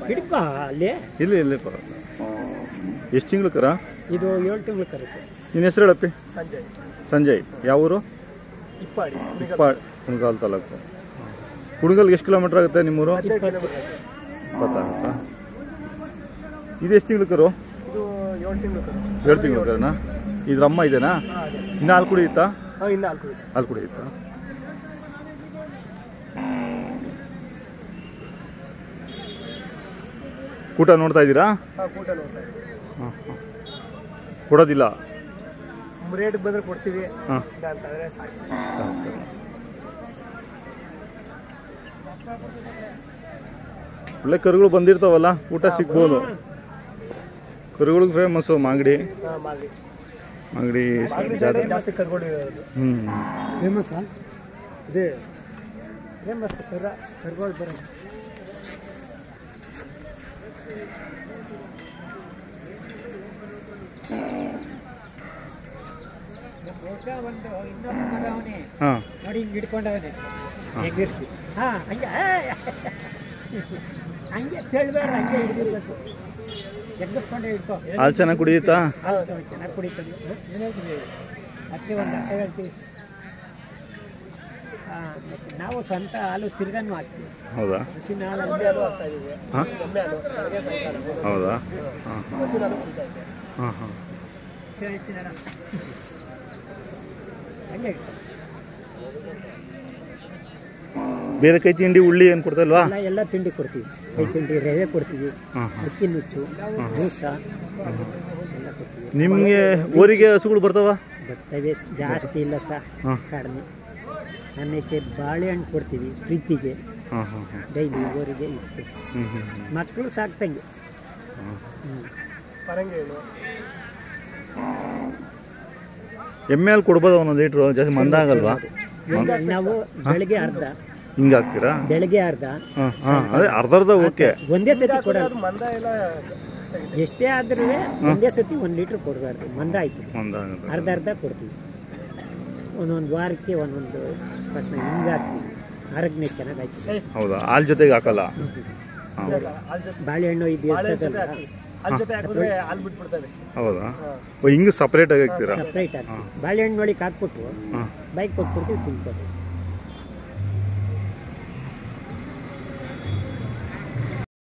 ಹಿಡ್ಕೊ ಅಲ್ಲಿ ಇಲ್ಲಿ ಇಲ್ಲಿ ಪರವಾಗಿಲ್ಲ ಎಷ್ಟು ತಿಂಗಳು ಕರ ಇದು ಏಳು ತಿಂಗಳು ಕರೆ ಸರ್ ನಿನ್ನ ಹೆಸರು ಹೇಳಪ್ಪಿ ಸಂಜಯ್ ಸಂಜಯ್ ಯಾವ ಊರು ಇಪ್ಪಾಡಿ ಇಪ್ಪ ಕುಣಗಾಲ್ ತಾಲೂಕು ಕುಣಗಲ್ಗೆ ಎಷ್ಟು ಕಿಲೋಮೀಟ್ರ್ ಆಗುತ್ತೆ ನಿಮ್ಮೂರು ಇಪ್ಪತ್ತು ಇಪ್ಪತ್ತಾಗುತ್ತಾ ಇದು ಎಷ್ಟು ತಿಂಗಳು ಕರು ಇದು ಏಳು ತಿಂಗಳು ಕರೆ ಎರಡು ತಿಂಗಳು ಕರನಾ ಇದ್ರ ಅಮ್ಮ ಇದೆನಾ ಹಾಂ ಅದೇ ಇನ್ನು ಹಾಲು ಕುಡಿಯುತ್ತಾ ಹಾಂ ಇನ್ನು ನಾಲ್ಕು ಇದೆ ಹಾಲು ಕುಡಿಯುತ್ತಾ ಊಟ ನೋಡ್ತಾ ಇದ್ದೀರಾ ಹಾಂ ಊಟ ನೋಡ್ತಾ ಇದ್ದೀವಿ ಹಾಂ ಹಾಂ ಕೊಡೋದಿಲ್ಲ ರೇಟ್ ಬಂದರೆ ಕೊಡ್ತೀವಿ ಹಾಂ ಇಲ್ಲ ಅಂತಂದರೆ ಸಾಕು ಒಳ್ಳೆ ಕರುಗಳು ಬಂದಿರ್ತಾವಲ್ಲ ಊಟ ಸಿಗ್ಬೋದು ಕರುಗಳಿಗೆ ಫೇಮಸ್ಸು ಮಾಗಡಿ ಹಾಂ ಮಾಗಡಿ ಮಾಗಡಿ ಮಾಗಡಿ ಜಾತ್ರೆ ಜಾಸ್ತಿ ಕರ್ಕೊಂಡು ಇರೋದು ಹ್ಞೂ ಫೇಮಸ್ಸಾ ಇದೆ ಫೇಮಸ್ ಕರ ಕರ್ಗೋಳು ಬರೋದು ಒಂದು ಇನ್ನೊಂದು ಮಗ ಅವನೇ ಹಾಂ ನೋಡಿ ಹಿಂಗೆ ಹಿಡ್ಕೊಂಡವನೇ ಎಗರ್ಸಿ ಹಾಂ ಹಂಗೆ ಏಯ್! ಹಂಗೆ ತೆಳ್ಬೇಡ ಹಂಗೆ ಹಿಡಿದಿರ್ಬೇಕು ಎಗ್ಗಿಸ್ಕೊಂಡೆ ಹಿಡ್ಕೊ ಹಾಲು ಚೆನ್ನಾಗಿ ಕುಡಿಯುತ್ತಾ ಹೌದು ಚೆನ್ನಾಗಿ ಕುಡಿತದೆ ಅದಕ್ಕೆ ಒಂದು ಹಸೆ ಹೇಳ್ತೀವಿ ಹಾಂ ಮತ್ತೆ ನಾವು ಸ್ವಂತ ಹಾಲು ತಿರ್ಗಾನು ಹಾಕ್ತೀವಿ ಹೌದಾ ಹಸಿನ ಹಾಲು ಎಮ್ಮೆ ಹಾಲು ಹಾಕ್ತಾ ಇದೀವಿ ಹಾಂ ಎಮ್ಮೆ ಹಾಲು ಬೆಳಗ್ಗೆ ಸಾಯಂಕಾಲ ಹೌದಾ ಹಾಂ ಹಾಂ ಹಸಿನ ಹಾಲು ಕುಡಿತಾ ಇದ್ದೆ ಹಾಂ ಹಾಂ ಹಂಗೆ ಇರ್ತದೆ. ಬೇರೆ ಕೈ ತಿಂಡಿ ಉಳ್ಳಿ ಏನು ಕೊಡ್ತಲ್ವಾ ಎಲ್ಲ ಎಲ್ಲ ತಿಂಡಿ ಕೊಡ್ತೀವಿ ಕೈ ತಿಂಡಿ ರವೆ ಕೊಡ್ತೀವಿ ಹಾಂ ಹಾಂ ಅಕ್ಕಿ ನುಚ್ಚು ದೋಸ ಎಲ್ಲ ಕೊಡ್ತೀವಿ ನಿಮಗೆ ಊರಿಗೆ ಹಸುಗಳು ಬರ್ತಾವ ಬರ್ತವೆ ಜಾಸ್ತಿ ಇಲ್ಲ ಸಹ ಹಾಂ ಕಡಿಮೆ ಆಮೇಲೆ ಬಾಳೆಹಣ್ಣು ಕೊಡ್ತೀವಿ ಪ್ರೀತಿಗೆ ಹಾಂ ಹಾಂ ಹಾಂ ಡೈಲಿ ಊರಿಗೆ ಇತ್ತು ಹ್ಞೂ ಹ್ಞೂ ಹ್ಞೂ ಮಕ್ಕಳು ಸಾಕ್ತಂಗೆ ಹಾಂ ಪರಂಗೇಳು ಎಮ್ಮೆ ಹಾಲು ಕೊಡ್ಬೋದು ಒಂದೊಂದು ಲೀಟ್ರು ಜಾಸ್ತಿ ಮಂದಾಗಲ್ವಾ ನಾವು ಬೆಳಗ್ಗೆ ಅರ್ಧ ಹಿಂಗೆ ಹಾಕ್ತೀರಾ ಬೆಳಗ್ಗೆ ಅರ್ಧ ಹಾಂ ಹಾಂ ಅದೇ ಅರ್ಧ ಅರ್ಧ ಓಕೆ ಒಂದೇ ಸತಿ ಕೊಡೋದು ಮಂದ ಎಲ್ಲ ಎಷ್ಟೇ ಆದ್ರೂ ಒಂದೇ ಸತಿ ಒಂದು ಲೀಟ್ರ್ ಕೊಡಬಾರ್ದು ಮಂದ ಆಯ್ತು ಮಂದಾಗುತ್ತೆ ಅರ್ಧ ಅರ್ಧ ಕೊಡ್ತೀವಿ ಒಂದೊಂದು ವಾರಕ್ಕೆ ಒಂದೊಂದು ಪಟ್ನ ಹಿಂಗೆ ಹಾಕ್ತೀವಿ ಆರೋಗ್ಯ ಚೆನ್ನಾಗಾಯ್ತು ಹೌದಾ ಹಾಲು ಜೊತೆಗೆ ಹಾಕಲ್ಲ ಹಾಂ ಬಾಳೆಹಣ್ಣು ಇದು ಇರ್ತದಲ್ಲ ಹೌದಾ ಓ ಹಿಂಗೆ ಸಪ್ರೇಟಾಗಿ ಹಾಕ್ತೀರಾ ಸಪ್ರೇಟ್ ಹಾಕ್ತೀವಿ ಬಾಳೆಹಣ್ಣು ಒಳಗೆ ಹಾಕ್ಬಿಟ್ಟು ಹಾಂ ಬೈಕ್ ಕೊಟ್ಬಿಡ್ತೀವಿ ತಿನ್ಬೋದು